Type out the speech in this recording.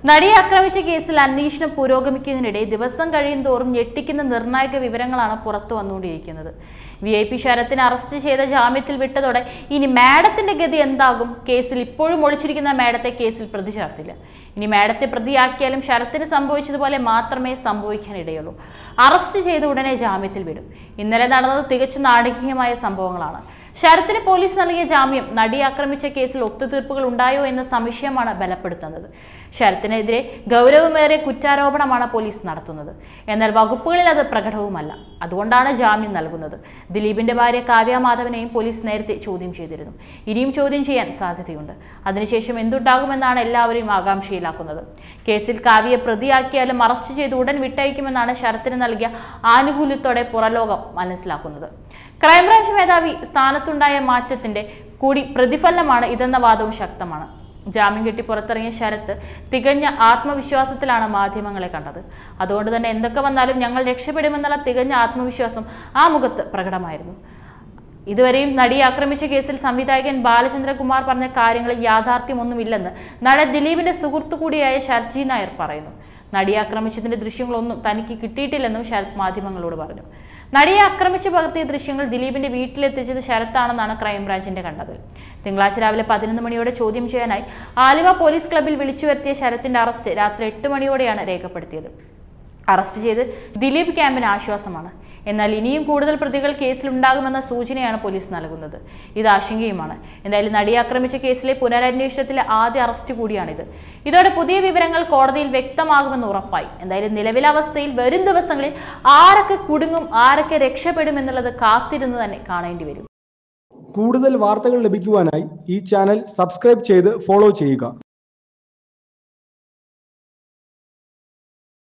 നടിയെ ആക്രമിച്ച കേസിൽ അന്വേഷണം പുരോഗമിക്കുന്നതിനിടെ ദിവസം കഴിയും തോറും ഞെട്ടിക്കുന്ന നിർണായക വിവരങ്ങളാണ് പുറത്തു വന്നുകൊണ്ടിരിക്കുന്നത് വി ഐ പി ശരത്തിനെ അറസ്റ്റ് ചെയ്ത ജാമ്യത്തിൽ വിട്ടതോടെ ഇനി മാഡത്തിന്റെ ഗതി എന്താകും കേസിൽ ഇപ്പോഴും ഒളിച്ചിരിക്കുന്ന മാഡത്തെ കേസിൽ പ്രതി ചേർത്തില്ല ഇനി മാഡത്തെ പ്രതിയാക്കിയാലും ശരത്തിന് സംഭവിച്ചതുപോലെ മാത്രമേ സംഭവിക്കാനിടയുള്ളൂ അറസ്റ്റ് ചെയ്ത ഉടനെ ജാമ്യത്തിൽ വിടും ഇന്നലെ നടന്നത് തികച്ചും നാടകീയമായ സംഭവങ്ങളാണ് ശരത്തിന് പോലീസ് നൽകിയ ജാമ്യം നടിയെ ആക്രമിച്ച കേസിൽ ഒത്തുതീർപ്പുകൾ ഉണ്ടായോ എന്ന സംശയമാണ് ബലപ്പെടുത്തുന്നത് ശരത്തിനെതിരെ ഗൗരവമേറിയ കുറ്റാരോപണമാണ് പോലീസ് നടത്തുന്നത് എന്നാൽ വകുപ്പുകളിൽ അത് പ്രകടവുമല്ല അതുകൊണ്ടാണ് ജാമ്യം നൽകുന്നത് ദിലീപിന്റെ ഭാര്യ കാവ്യ മാധവനെയും പോലീസ് നേരത്തെ ചോദ്യം ചെയ്തിരുന്നു ഇനിയും ചോദ്യം ചെയ്യാൻ സാധ്യതയുണ്ട് അതിനുശേഷം എന്തുണ്ടാകുമെന്നാണ് എല്ലാവരെയും ആകാംക്ഷയിലാക്കുന്നത് കേസിൽ കാവ്യയെ പ്രതിയാക്കിയാലും അറസ്റ്റ് ചെയ്ത് ഉടൻ വിട്ടയക്കുമെന്നാണ് ശരത്തിന് നൽകിയ ആനുകൂല്യത്തോടെ പുറലോകം മനസ്സിലാക്കുന്നത് ക്രൈംബ്രാഞ്ച് മേധാവി സ്ഥാനത്തുണ്ടായ മാറ്റത്തിന്റെ കൂടി പ്രതിഫലനമാണ് ഇതെന്ന വാദവും ശക്തമാണ് ജാമ്യം കിട്ടി പുറത്തിറങ്ങിയ ശരത്ത് തികഞ്ഞ ആത്മവിശ്വാസത്തിലാണ് മാധ്യമങ്ങളെ കണ്ടത് അതുകൊണ്ട് തന്നെ എന്തൊക്കെ വന്നാലും ഞങ്ങൾ രക്ഷപ്പെടുമെന്നുള്ള തികഞ്ഞ ആത്മവിശ്വാസം ആ മുഖത്ത് പ്രകടമായിരുന്നു ഇതുവരെയും നടിയെ ആക്രമിച്ച കേസിൽ സംവിധായകൻ ബാലചന്ദ്രകുമാർ പറഞ്ഞ കാര്യങ്ങളിൽ യാഥാർത്ഥ്യമൊന്നുമില്ലെന്ന് നടൻ ദിലീപിന്റെ സുഹൃത്തു കൂടിയായ ശരത്ജി നായർ പറയുന്നു നടിയെ ആക്രമിച്ചതിന്റെ ദൃശ്യങ്ങളൊന്നും തനിക്ക് കിട്ടിയിട്ടില്ലെന്നും ശരത് മാധ്യമങ്ങളോട് പറഞ്ഞു നടിയെ ആക്രമിച്ചു പകർത്തിയ ദൃശ്യങ്ങൾ ദിലീപിന്റെ വീട്ടിലെത്തിച്ചത് ശരത്താണെന്നാണ് ക്രൈംബ്രാഞ്ചിന്റെ കണ്ടെത്തൽ തിങ്കളാഴ്ച രാവിലെ പതിനൊന്ന് മണിയോടെ ചോദ്യം ചെയ്യാനായി ആലുവ പോലീസ് ക്ലബ്ബിൽ വിളിച്ചു വരുത്തിയ ശരത്തിന്റെ അറസ്റ്റ് രാത്രി എട്ട് മണിയോടെയാണ് രേഖപ്പെടുത്തിയത് അറസ്റ്റ് ചെയ്ത് ദിലീപ് ക്യാമ്പിന് ആശ്വാസമാണ് എന്നാൽ ഇനിയും കൂടുതൽ പ്രതികൾ കേസിലുണ്ടാകുമെന്ന സൂചനയാണ് പോലീസ് നൽകുന്നത് ഇത് ആശങ്കയുമാണ് എന്തായാലും നടിയെ ആക്രമിച്ച കേസിലെ പുനരന്വേഷണത്തിലെ ആദ്യ അറസ്റ്റ് കൂടിയാണിത് ഇതോടെ പുതിയ വിവരങ്ങൾ കോടതിയിൽ വ്യക്തമാകുമെന്ന് ഉറപ്പായി എന്തായാലും നിലവിലെ അവസ്ഥയിൽ വരും ദിവസങ്ങളിൽ ആരൊക്കെ കുടുങ്ങും ആരൊക്കെ രക്ഷപ്പെടും എന്നുള്ളത് കാത്തിരുന്ന് തന്നെ കാണേണ്ടി വരും കൂടുതൽ വാർത്തകൾ ലഭിക്കുവാനായി ഈ ചാനൽ സബ്സ്ക്രൈബ് ചെയ്ത് ഫോളോ ചെയ്യുക